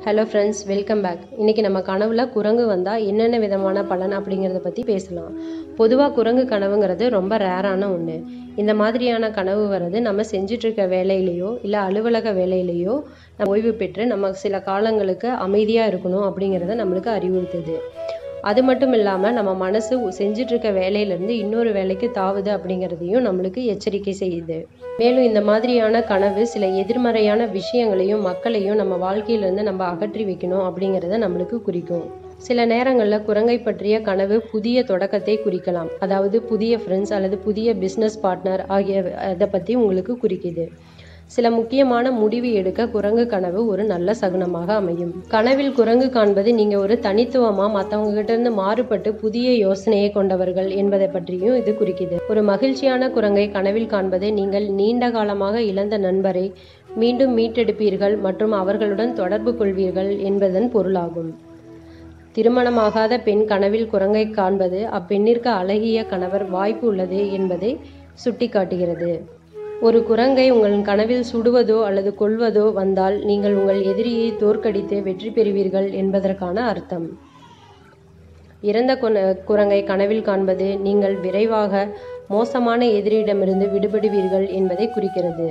hello friends welcome back இன்றைக்கி நம்ம கனவுல குரங்கு வந்தால் என்னென்ன விதமான பலன் அப்படிங்கிறத பற்றி பேசலாம் பொதுவாக குரங்கு கனவுங்கிறது ரொம்ப ரேரான ஒன்று இந்த மாதிரியான கனவு வர்றது நம்ம செஞ்சிட்ருக்க வேலையிலையோ இல்லை அலுவலக வேலையிலையோ நம்ம ஓய்வு பெற்று நம்ம சில காலங்களுக்கு அமைதியாக இருக்கணும் அப்படிங்கிறத நம்மளுக்கு அறிவுறுத்துது அது மட்டும் இல்லாமல் நம்ம மனசு செஞ்சிட்ருக்க வேலையிலேருந்து இன்னொரு வேலைக்கு தாவுது அப்படிங்கிறதையும் நம்மளுக்கு எச்சரிக்கை செய்யுது மேலும் இந்த மாதிரியான கனவு சில எதிர்மறையான விஷயங்களையும் மக்களையும் நம்ம வாழ்க்கையிலேருந்து நம்ம அகற்றி வைக்கணும் அப்படிங்கிறத நம்மளுக்கு குறிக்கும் சில நேரங்களில் குரங்கை பற்றிய கனவு புதிய தொடக்கத்தை குறிக்கலாம் அதாவது புதிய ஃப்ரெண்ட்ஸ் அல்லது புதிய பிஸ்னஸ் பார்ட்னர் ஆகிய இதை பற்றி உங்களுக்கு குறிக்குது சில முக்கியமான முடிவு எடுக்க குரங்கு கனவு ஒரு நல்ல சகுனமாக அமையும் கனவில் குரங்கு காண்பது நீங்க ஒரு தனித்துவமா மற்றவங்க கிட்ட இருந்து மாறுபட்டு புதிய யோசனையை கொண்டவர்கள் என்பதை பற்றியும் இது குறிக்குது ஒரு மகிழ்ச்சியான குரங்கை கனவில் காண்பது நீங்கள் நீண்ட காலமாக இழந்த நண்பரை மீண்டும் மீட்டெடுப்பீர்கள் மற்றும் அவர்களுடன் தொடர்பு கொள்வீர்கள் என்பதன் பொருளாகும் திருமணமாகாத பெண் கனவில் குரங்கை காண்பது அப்பெண்ணிற்கு அழகிய கணவர் வாய்ப்பு உள்ளது என்பதை சுட்டிக்காட்டுகிறது ஒரு குரங்கை உங்கள் கனவில் சுடுவதோ அல்லது கொல்வதோ வந்தால் நீங்கள் உங்கள் எதிரியை தோற்கடித்து வெற்றி பெறுவீர்கள் என்பதற்கான அர்த்தம் இறந்த குரங்கை கனவில் காண்பது நீங்கள் விரைவாக மோசமான எதிரியிடமிருந்து விடுபடுவீர்கள் என்பதை குறிக்கிறது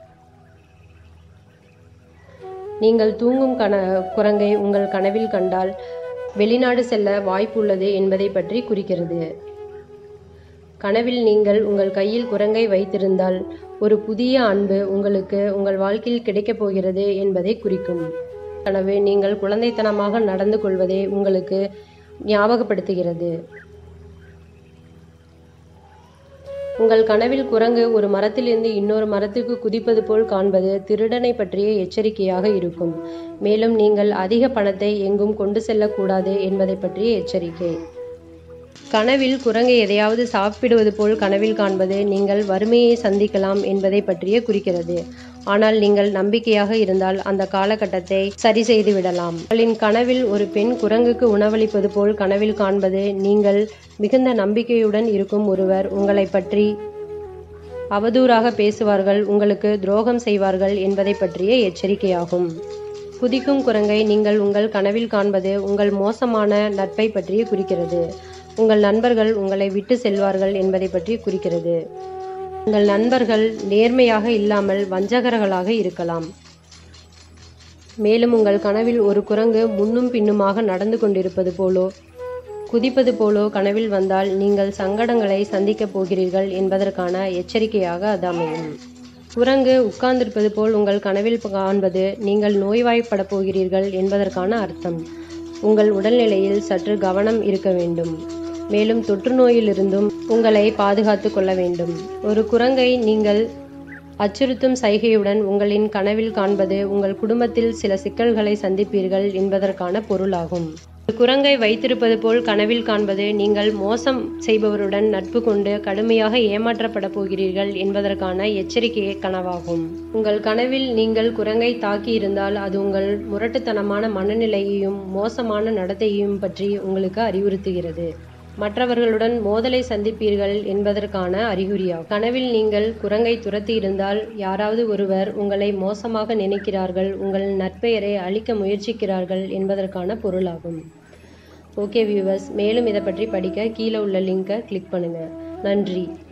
நீங்கள் தூங்கும் கன குரங்கை உங்கள் கனவில் கண்டால் வெளிநாடு செல்ல வாய்ப்புள்ளது என்பதை பற்றி குறிக்கிறது கனவில் நீங்கள் உங்கள் கையில் குரங்கை வைத்திருந்தால் ஒரு புதிய அன்பு உங்களுக்கு உங்கள் வாழ்க்கையில் கிடைக்கப் போகிறது என்பதை குறிக்கும் கனவு நீங்கள் குழந்தைத்தனமாக நடந்து கொள்வதை உங்களுக்கு ஞாபகப்படுத்துகிறது உங்கள் கனவில் குரங்கு ஒரு மரத்திலிருந்து இன்னொரு மரத்துக்கு குதிப்பது போல் காண்பது திருடனை பற்றிய எச்சரிக்கையாக இருக்கும் மேலும் நீங்கள் அதிக பணத்தை எங்கும் கொண்டு செல்லக்கூடாது என்பதை பற்றிய எச்சரிக்கை கனவில் குரங்கை எதையாவது சாப்பிடுவது போல் கனவில் காண்பது நீங்கள் வறுமையை சந்திக்கலாம் என்பதை பற்றிய குறிக்கிறது ஆனால் நீங்கள் நம்பிக்கையாக இருந்தால் அந்த காலகட்டத்தை சரி செய்து விடலாம் உங்களின் கனவில் ஒரு பெண் குரங்குக்கு உணவளிப்பது போல் கனவில் காண்பது நீங்கள் மிகுந்த நம்பிக்கையுடன் இருக்கும் ஒருவர் உங்களை பற்றி அவதூறாக பேசுவார்கள் உங்களுக்கு துரோகம் செய்வார்கள் என்பதை பற்றிய எச்சரிக்கையாகும் குதிக்கும் குரங்கை நீங்கள் உங்கள் கனவில் காண்பது உங்கள் மோசமான நட்பை பற்றிய குறிக்கிறது உங்கள் நண்பர்கள் உங்களை விட்டு செல்வார்கள் என்பதை பற்றி குறிக்கிறது உங்கள் நண்பர்கள் நேர்மையாக இல்லாமல் வஞ்சகர்களாக இருக்கலாம் மேலும் உங்கள் கனவில் ஒரு குரங்கு முன்னும் பின்னுமாக நடந்து கொண்டிருப்பது போலோ குதிப்பது போலோ கனவில் வந்தால் நீங்கள் சங்கடங்களை சந்திக்கப் போகிறீர்கள் என்பதற்கான எச்சரிக்கையாக அது அமையும் குரங்கு உட்கார்ந்திருப்பது போல் உங்கள் கனவில் காண்பது நீங்கள் நோய்வாய்ப்பட போகிறீர்கள் என்பதற்கான அர்த்தம் உங்கள் உடல்நிலையில் சற்று கவனம் இருக்க வேண்டும் மேலும் தொற்று நோயிலிருந்தும் உங்களை பாதுகாத்து கொள்ள வேண்டும் ஒரு குரங்கை நீங்கள் அச்சுறுத்தும் சைகையுடன் உங்களின் கனவில் காண்பது உங்கள் குடும்பத்தில் சில சிக்கல்களை சந்திப்பீர்கள் என்பதற்கான பொருளாகும் குரங்கை வைத்திருப்பது போல் கனவில் காண்பது நீங்கள் மோசம் செய்பவருடன் நட்பு கொண்டு கடுமையாக ஏமாற்றப்பட போகிறீர்கள் என்பதற்கான எச்சரிக்கை கனவாகும் உங்கள் கனவில் நீங்கள் குரங்கை தாக்கி இருந்தால் அது உங்கள் முரட்டுத்தனமான மனநிலையையும் மோசமான நடத்தையையும் பற்றி உங்களுக்கு அறிவுறுத்துகிறது மற்றவர்களுடன் மோதலை சந்திப்பீர்கள் என்பதற்கான அறிகுறியாகும் கனவில் நீங்கள் குரங்கை துரத்தி இருந்தால் யாராவது ஒருவர் உங்களை மோசமாக நினைக்கிறார்கள் உங்கள் நற்பெயரை அழிக்க முயற்சிக்கிறார்கள் என்பதற்கான பொருளாகும் ஓகே வியூவர்ஸ் மேலும் இதை பற்றி படிக்க கீழே உள்ள லிங்கை கிளிக் பண்ணுங்கள் நன்றி